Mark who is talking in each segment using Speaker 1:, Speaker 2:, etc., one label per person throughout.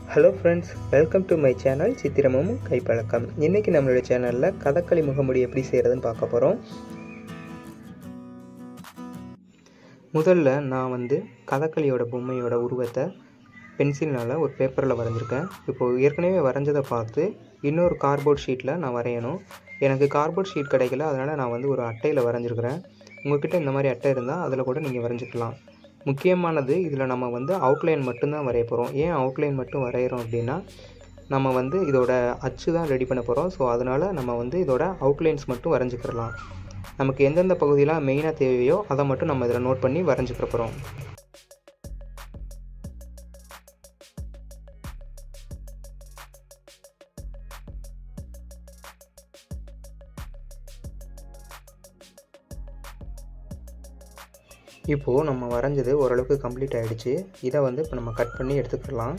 Speaker 1: hello friends welcome to my channel சித்திரமும் கைப்பழக்கம் இன்றைக்கி நம்மளுடைய சேனலில் கதகளி முகமுடி எப்படி செய்கிறதுன்னு பார்க்க போகிறோம் முதல்ல நான் வந்து கதகளியோட பொம்மையோட உருவத்தை பென்சில்னால் ஒரு பேப்பரில் வரைஞ்சிருக்கேன் இப்போது ஏற்கனவே வரைஞ்சதை பார்த்து இன்னொரு கார்போர்ட் ஷீட்டில் நான் வரையணும் எனக்கு கார்போர்ட் ஷீட் கிடைக்கல அதனால் நான் வந்து ஒரு அட்டையில் வரைஞ்சிருக்கிறேன் உங்கள்கிட்ட இந்த மாதிரி அட்டை இருந்தால் அதில் கூட நீங்கள் வரைஞ்சிக்கலாம் முக்கியமானது இதில் நம்ம வந்து அவுட்லைன் மட்டும்தான் வரைய போகிறோம் ஏன் அவுட்லைன் மட்டும் வரைகிறோம் அப்படின்னா நம்ம வந்து இதோட அச்சு தான் ரெடி பண்ண போகிறோம் ஸோ அதனால் நம்ம வந்து இதோட அவுட்லைன்ஸ் மட்டும் வரைஞ்சிக்கிறலாம் நமக்கு எந்தெந்த பகுதியெலாம் மெயினாக தேவையோ அதை மட்டும் நம்ம இதில் நோட் பண்ணி வரைஞ்சிக்கிற போகிறோம் இப்போது நம்ம வரைஞ்சது ஓரளவுக்கு கம்ப்ளீட் ஆகிடுச்சு இதை வந்து இப்போ நம்ம கட் பண்ணி எடுத்துக்கலாம்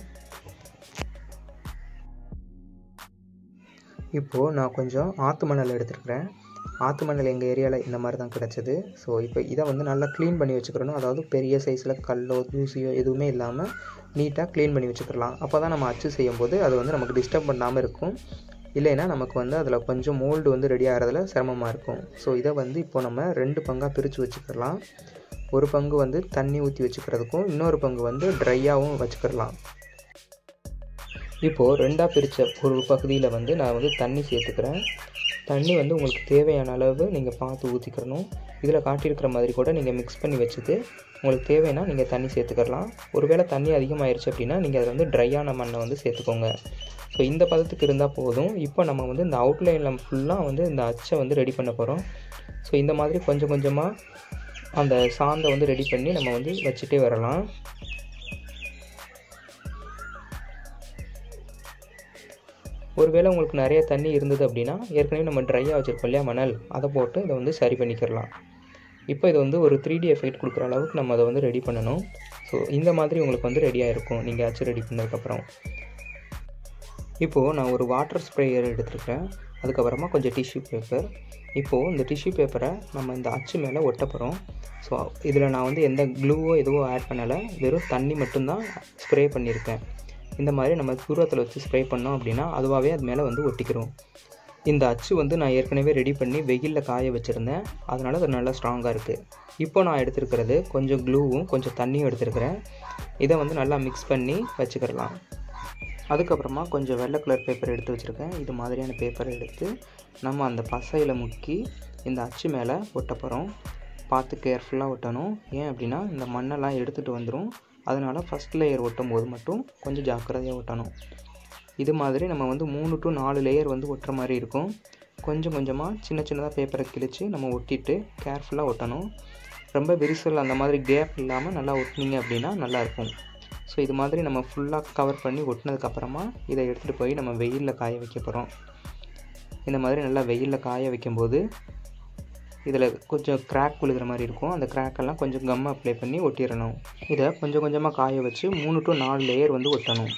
Speaker 1: இப்போது நான் கொஞ்சம் ஆற்று மணல் எடுத்துருக்கிறேன் ஆற்று மணல் எங்கள் ஏரியாவில் இந்த மாதிரி தான் கிடச்சிது ஸோ இப்போ இதை வந்து நல்லா க்ளீன் பண்ணி வச்சுக்கிறணும் அதாவது பெரிய சைஸில் கல்லோ தூசியோ எதுவுமே இல்லாமல் நீட்டாக க்ளீன் பண்ணி வச்சுக்கலாம் அப்போ தான் நம்ம அச்சு செய்யும்போது அது வந்து நமக்கு டிஸ்டர்ப் பண்ணாமல் இருக்கும் இல்லைன்னா நமக்கு வந்து அதில் கொஞ்சம் மோல்டு வந்து ரெடி ஆகிறதுல சிரமமாக இருக்கும் ஸோ இதை வந்து இப்போ நம்ம ரெண்டு பங்காக பிரித்து வச்சுக்கலாம் ஒரு பங்கு வந்து தண்ணி ஊற்றி வச்சுக்கிறதுக்கும் இன்னொரு பங்கு வந்து ட்ரையாகவும் வச்சுக்கிடலாம் இப்போது ரெண்டாக பிரித்த ஒரு பகுதியில் வந்து நான் வந்து தண்ணி சேர்த்துக்கிறேன் தண்ணி வந்து உங்களுக்கு தேவையான அளவு நீங்கள் பார்த்து ஊற்றிக்கிறணும் இதில் காட்டியிருக்கிற மாதிரி கூட நீங்கள் மிக்ஸ் பண்ணி வச்சுட்டு உங்களுக்கு தேவைன்னா நீங்கள் தண்ணி சேர்த்துக்கலாம் ஒருவேளை தண்ணி அதிகமாகிருச்சு அப்படின்னா நீங்கள் அதில் வந்து ட்ரையான மண்ணை வந்து சேர்த்துக்கோங்க ஸோ இந்த பதத்துக்கு இருந்தால் போதும் இப்போ நம்ம வந்து இந்த அவுட்லைனில் ஃபுல்லாக வந்து இந்த அச்சை வந்து ரெடி பண்ண போகிறோம் ஸோ இந்த மாதிரி கொஞ்சம் கொஞ்சமாக அந்த சாந்தை வந்து ரெடி பண்ணி நம்ம வந்து வச்சுட்டே வரலாம் ஒருவேளை உங்களுக்கு நிறைய தண்ணி இருந்தது அப்படின்னா ஏற்கனவே நம்ம ட்ரையாக வச்சுருக்கோம் இல்லையா மணல் அதை போட்டு இதை வந்து சரி பண்ணிக்கிறலாம் இப்போ இது வந்து ஒரு த்ரீ டி எஃபெக்ட் கொடுக்குற அளவுக்கு நம்ம அதை வந்து ரெடி பண்ணணும் ஸோ இந்த மாதிரி உங்களுக்கு வந்து ரெடியாக இருக்கும் நீங்கள் ஆச்சு ரெடி பண்ணதுக்கப்புறம் இப்போது நான் ஒரு வாட்டர் ஸ்ப்ரேயர் எடுத்துருக்கேன் அதுக்கப்புறமா கொஞ்சம் டிஷ்யூ பேப்பர் இப்போது இந்த டிஷ்யூ பேப்பரை நம்ம இந்த அச்சு மேலே ஒட்ட போகிறோம் ஸோ இதில் நான் வந்து எந்த க்ளூவோ எதுவோ ஆட் பண்ணலை வெறும் தண்ணி மட்டும்தான் ஸ்ப்ரே பண்ணியிருக்கேன் இந்த மாதிரி நம்ம தூரத்தில் வச்சு ஸ்ப்ரே பண்ணோம் அப்படின்னா அதுவாகவே அது மேலே வந்து ஒட்டிக்கிறோம் இந்த அச்சு வந்து நான் ஏற்கனவே ரெடி பண்ணி வெயிலில் காய வச்சுருந்தேன் அதனால் அது நல்லா ஸ்ட்ராங்காக இருக்குது இப்போ நான் எடுத்துருக்கிறது கொஞ்சம் க்ளூவும் கொஞ்சம் தண்ணியும் எடுத்துருக்கிறேன் இதை வந்து நல்லா மிக்ஸ் பண்ணி வச்சுக்கிடலாம் அதுக்கப்புறமா கொஞ்சம் வெள்ளை கலர் பேப்பர் எடுத்து வச்சுருக்கேன் இது மாதிரியான பேப்பரை எடுத்து நம்ம அந்த பசையில் முக்கி இந்த அச்சு மேலே ஒட்ட போகிறோம் பார்த்து கேர்ஃபுல்லாக ஒட்டணும் ஏன் அப்படின்னா இந்த மண்ணெல்லாம் எடுத்துகிட்டு வந்துடும் அதனால் ஃபஸ்ட் லேயர் ஒட்டும் போது மட்டும் கொஞ்சம் ஜாக்கிரதையாக ஒட்டணும் இது மாதிரி நம்ம வந்து மூணு டு நாலு லேயர் வந்து ஒட்டுற மாதிரி இருக்கும் கொஞ்சம் கொஞ்சமாக சின்ன சின்னதாக பேப்பரை கிழித்து நம்ம ஒட்டிட்டு கேர்ஃபுல்லாக ஒட்டணும் ரொம்ப விரிசல் அந்த மாதிரி கேப் இல்லாமல் நல்லா ஒட்டினீங்க அப்படின்னா நல்லாயிருக்கும் ஸோ இது மாதிரி நம்ம ஃபுல்லாக கவர் பண்ணி ஒட்டினதுக்கப்புறமா இதை எடுத்துகிட்டு போய் நம்ம வெயிலில் காய வைக்க போகிறோம் இந்த மாதிரி நல்லா வெயிலில் காய வைக்கும்போது இதில் கொஞ்சம் கிராக் விழுகிற மாதிரி இருக்கும் அந்த கிராக்கெல்லாம் கொஞ்சம் கம் அப்ளை பண்ணி ஒட்டிடணும் இதை கொஞ்சம் கொஞ்சமாக காய வச்சு மூணு டு நாலு லேயர் வந்து ஒட்டணும்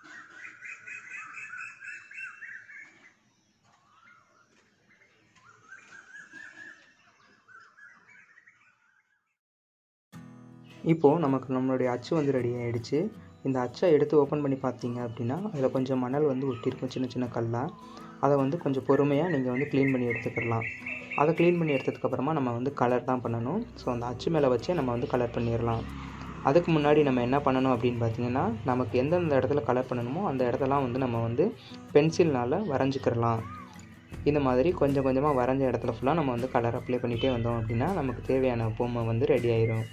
Speaker 1: இப்போது நமக்கு நம்மளுடைய அச்சு வந்து ரெடி ஆகிடுச்சு இந்த அச்சை எடுத்து ஓப்பன் பண்ணி பார்த்தீங்க அப்படின்னா அதில் கொஞ்சம் மணல் வந்து ஒட்டியிருக்கும் சின்ன சின்ன கல்லாக அதை வந்து கொஞ்சம் பொறுமையாக நீங்கள் வந்து க்ளீன் பண்ணி எடுத்துக்கிடலாம் அதை க்ளீன் பண்ணி எடுத்ததுக்கப்புறமா நம்ம வந்து கலர் தான் பண்ணணும் ஸோ அந்த அச்சு மேலே வச்சே நம்ம வந்து கலர் பண்ணிடலாம் அதுக்கு முன்னாடி நம்ம என்ன பண்ணணும் அப்படின்னு பார்த்தீங்கன்னா நமக்கு எந்தெந்த இடத்துல கலர் பண்ணணுமோ அந்த இடத்தெல்லாம் வந்து நம்ம வந்து பென்சில்னால் வரைஞ்சிக்கிறலாம் இந்த மாதிரி கொஞ்சம் கொஞ்சமாக வரைஞ்ச இடத்துல ஃபுல்லாக நம்ம வந்து கலர் அப்ளை பண்ணிகிட்டே வந்தோம் அப்படின்னா நமக்கு தேவையான பொம்மை வந்து ரெடி ஆயிரும்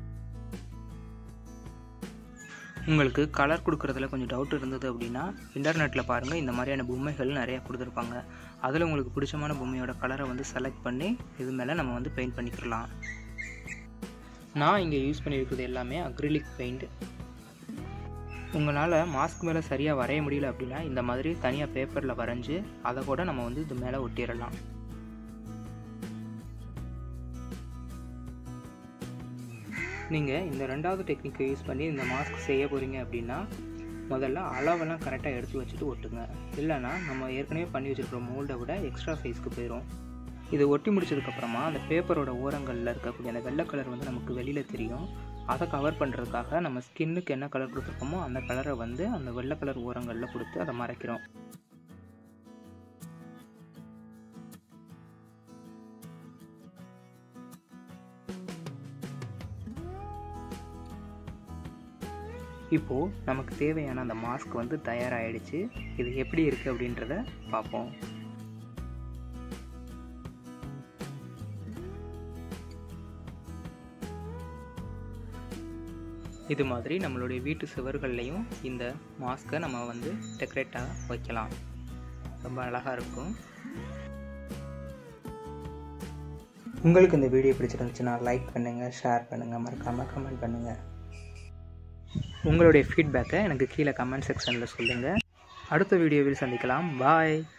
Speaker 1: உங்களுக்கு கலர் கொடுக்குறதுல கொஞ்சம் டவுட் இருந்தது அப்படின்னா இன்டர்நெட்டில் பாருங்கள் இந்த மாதிரியான பொம்மைகள் நிறையா கொடுத்துருப்பாங்க அதில் உங்களுக்கு பிடிச்சமான பொம்மையோட கலரை வந்து செலக்ட் பண்ணி இது மேலே நம்ம வந்து பெயிண்ட் பண்ணிக்கலாம் நான் இங்கே யூஸ் பண்ணியிருக்கிறது எல்லாமே அக்ரிலிக் பெயிண்ட் உங்களால் மாஸ்க் மேலே சரியாக வரைய முடியல அப்படின்னா இந்த மாதிரி தனியாக பேப்பரில் வரைஞ்சி அதை கூட நம்ம வந்து இது மேலே ஒட்டிடலாம் நீங்கள் இந்த ரெண்டாவது டெக்னிக்கை யூஸ் பண்ணி இந்த மாஸ்க் செய்ய போகிறீங்க அப்படின்னா முதல்ல அளவெல்லாம் கரெக்டாக எடுத்து வச்சுட்டு ஒட்டுங்க இல்லைனா நம்ம ஏற்கனவே பண்ணி வச்சுருக்கிற மோல்டை விட எக்ஸ்ட்ரா சைஸ்க்கு போயிடும் இது ஒட்டி முடிச்சதுக்கப்புறமா அந்த பேப்பரோட ஓரங்களில் இருக்கக்கூடிய அந்த வெள்ளை கலர் வந்து நமக்கு வெளியில் தெரியும் அதை கவர் பண்ணுறதுக்காக நம்ம ஸ்கின்னுக்கு என்ன கலர் கொடுத்துருக்கோமோ அந்த கலரை வந்து அந்த வெள்ளை கலர் ஓரங்களில் கொடுத்து அதை மறைக்கிறோம் இப்போது நமக்கு தேவையான அந்த மாஸ்க் வந்து தயாராகிடுச்சு இது எப்படி இருக்குது அப்படின்றத பார்ப்போம் இது மாதிரி நம்மளுடைய வீட்டு சுவர்கள்லையும் இந்த மாஸ்க்கை நம்ம வந்து டெக்கரேட்டாக வைக்கலாம் ரொம்ப அழகாக இருக்கும் உங்களுக்கு இந்த வீடியோ பிடிச்சிருந்துச்சுன்னா லைக் பண்ணுங்கள் ஷேர் பண்ணுங்கள் மறக்காமல் கமெண்ட் பண்ணுங்கள் உங்களுடைய ஃபீட்பேக்கை எனக்கு கீழே கமெண்ட் செக்ஷனில் சொல்லுங்கள் அடுத்த வீடியோவில் சந்திக்கலாம் பாய்